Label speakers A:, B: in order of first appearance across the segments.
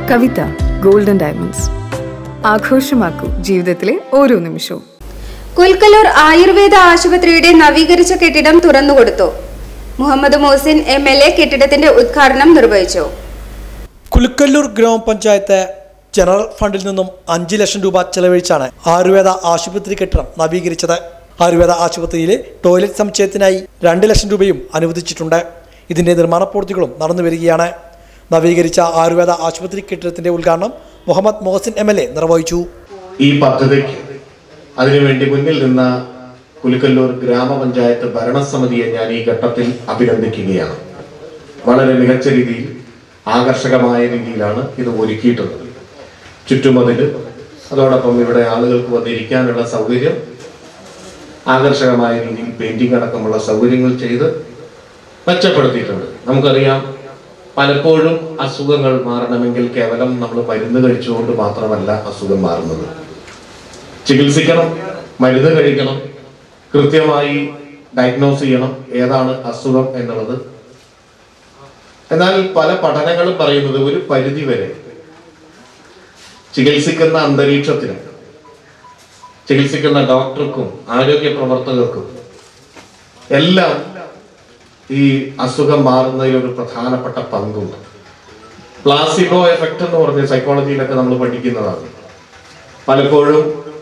A: കവിത golden diamonds ആഘോഷമാക്കൂ ജീവിതത്തിലെ ഓരോ നിമിഷവും
B: കുൽക്കലൂർ ആയുർവേദ ആശുപത്രിയുടെ നവീകരിച്ച കെട്ടിടം തുറന്നുകൊടുത്തു Muhammad Mohsin M L A കെട്ടിടത്തിന്റെ ഉദ്ഘാടനം നിർവഹിച്ചു
C: കുലുക്കല്ലൂർ ഗ്രാമപഞ്ചായത്ത് ജനറൽ ഫണ്ടിൽ നിന്നും അഞ്ച് ലക്ഷം രൂപ ചെലവഴിച്ചാണ് ആയുർവേദ ആശുപത്രി കെട്ടിടം നവീകരിച്ചത് ആയുർവേദ ആശുപത്രിയിലെ ടോയ്ലറ്റ് സമുച്ചയത്തിനായി രണ്ട് ലക്ഷം രൂപയും അനുവദിച്ചിട്ടുണ്ട് ഇതിന്റെ നിർമ്മാണ പ്രവൃത്തികളും നടന്നു വരികയാണ് നവീകരിച്ച ആയുർവേദ ആശുപത്രി കെട്ടിടത്തിന്റെ ഉദ്ഘാടനം Muhammad Mohsin M L A നിർവഹിച്ചു
D: ഈ പദ്ധതിക്ക് അതിനുവേണ്ടി മുന്നിൽ നിന്ന കുലുക്കല്ലൂർ ഗ്രാമപഞ്ചായത്ത് ഭരണസമിതിയെ ഞാൻ ഈ ഘട്ടത്തിൽ അഭിനന്ദിക്കുകയാണ് വളരെ മികച്ച രീതിയിൽ ആകർഷകമായ രീതിയിലാണ് ഇത് ഒരുക്കിയിട്ടുള്ളത് ചുറ്റുമതിൽ അതോടൊപ്പം ഇവിടെ ആളുകൾക്ക് വന്നിരിക്കാനുള്ള സൗകര്യം ആകർഷകമായ രീതിയിൽ പെയിന്റിംഗ് അടക്കമുള്ള സൗകര്യങ്ങൾ ചെയ്ത് മെച്ചപ്പെടുത്തിയിട്ടുണ്ട് നമുക്കറിയാം പലപ്പോഴും അസുഖങ്ങൾ മാറണമെങ്കിൽ കേവലം നമ്മൾ മരുന്ന് കഴിച്ചുകൊണ്ട് മാത്രമല്ല അസുഖം മാറുന്നത് ചികിത്സിക്കണം മരുന്ന് കഴിക്കണം കൃത്യമായി ഡയഗ്നോസ് ചെയ്യണം ഏതാണ് അസുഖം എന്നുള്ളത് എന്നാൽ പല പഠനങ്ങളും പറയുന്നത് ഒരു പരിധി വരെ ചികിത്സിക്കുന്ന അന്തരീക്ഷത്തിനും ചികിത്സിക്കുന്ന ഡോക്ടർക്കും ആരോഗ്യ പ്രവർത്തകർക്കും എല്ലാം ഈ അസുഖം മാറുന്നതിൽ ഒരു പ്രധാനപ്പെട്ട പങ്കുണ്ട് പ്ലാസിബോ എഫക്റ്റ് എന്ന് പറഞ്ഞ സൈക്കോളജിയിലൊക്കെ നമ്മൾ പഠിക്കുന്നതാണ് പലപ്പോഴും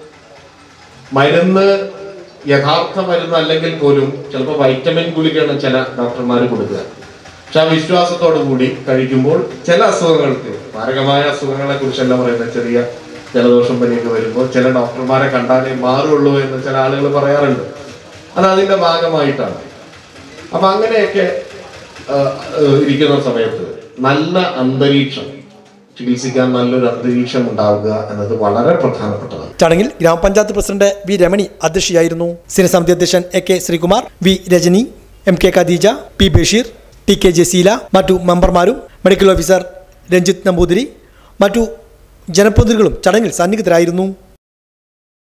D: മരുന്ന് യഥാർത്ഥ മരുന്ന് അല്ലെങ്കിൽ പോലും ചിലപ്പോൾ വൈറ്റമിൻ ഗുളികയാണ് ചില ഡോക്ടർമാർ കൊടുക്കുക പക്ഷെ ആ വിശ്വാസത്തോടു കൂടി കഴിക്കുമ്പോൾ ചില അസുഖങ്ങൾക്ക് മാരകമായ അസുഖങ്ങളെ കുറിച്ചല്ല പറയുന്നത് ചെറിയ ജലദോഷം പനിയൊക്കെ വരുമ്പോൾ ചില ഡോക്ടർമാരെ കണ്ടാലേ മാറുള്ളൂ എന്ന് ചില ആളുകൾ പറയാറുണ്ട് അത് അതിന്റെ ഭാഗമായിട്ടാണ് അപ്പൊ അങ്ങനെയൊക്കെ ആ, ആ, ഇരിക്കുന്ന സമയത്ത് നല്ല അന്തരീക്ഷം ചികിത്സിക്കാൻ നല്ലൊരു അന്തരീക്ഷം ഉണ്ടാവുക എന്നത് വളരെ പ്രധാനപ്പെട്ടതാണ്
C: ചടങ്ങിൽ ഗ്രാമപഞ്ചായത്ത് പ്രസിഡന്റ് വി രമണി അധ്യക്ഷയായിരുന്നു സ്ഥിരസമിതി അധ്യക്ഷൻ A K Sreekumar V Rajani M K Khadeeja P Basheer T K Jaseela മറ്റു മെമ്പർമാരും മെഡിക്കൽ ഓഫീസർ രഞ്ജിത്ത് നമ്പൂതിരി മറ്റു ജനപ്രതിനിധികളും ചടങ്ങിൽ സന്നിഹിതരായിരുന്നു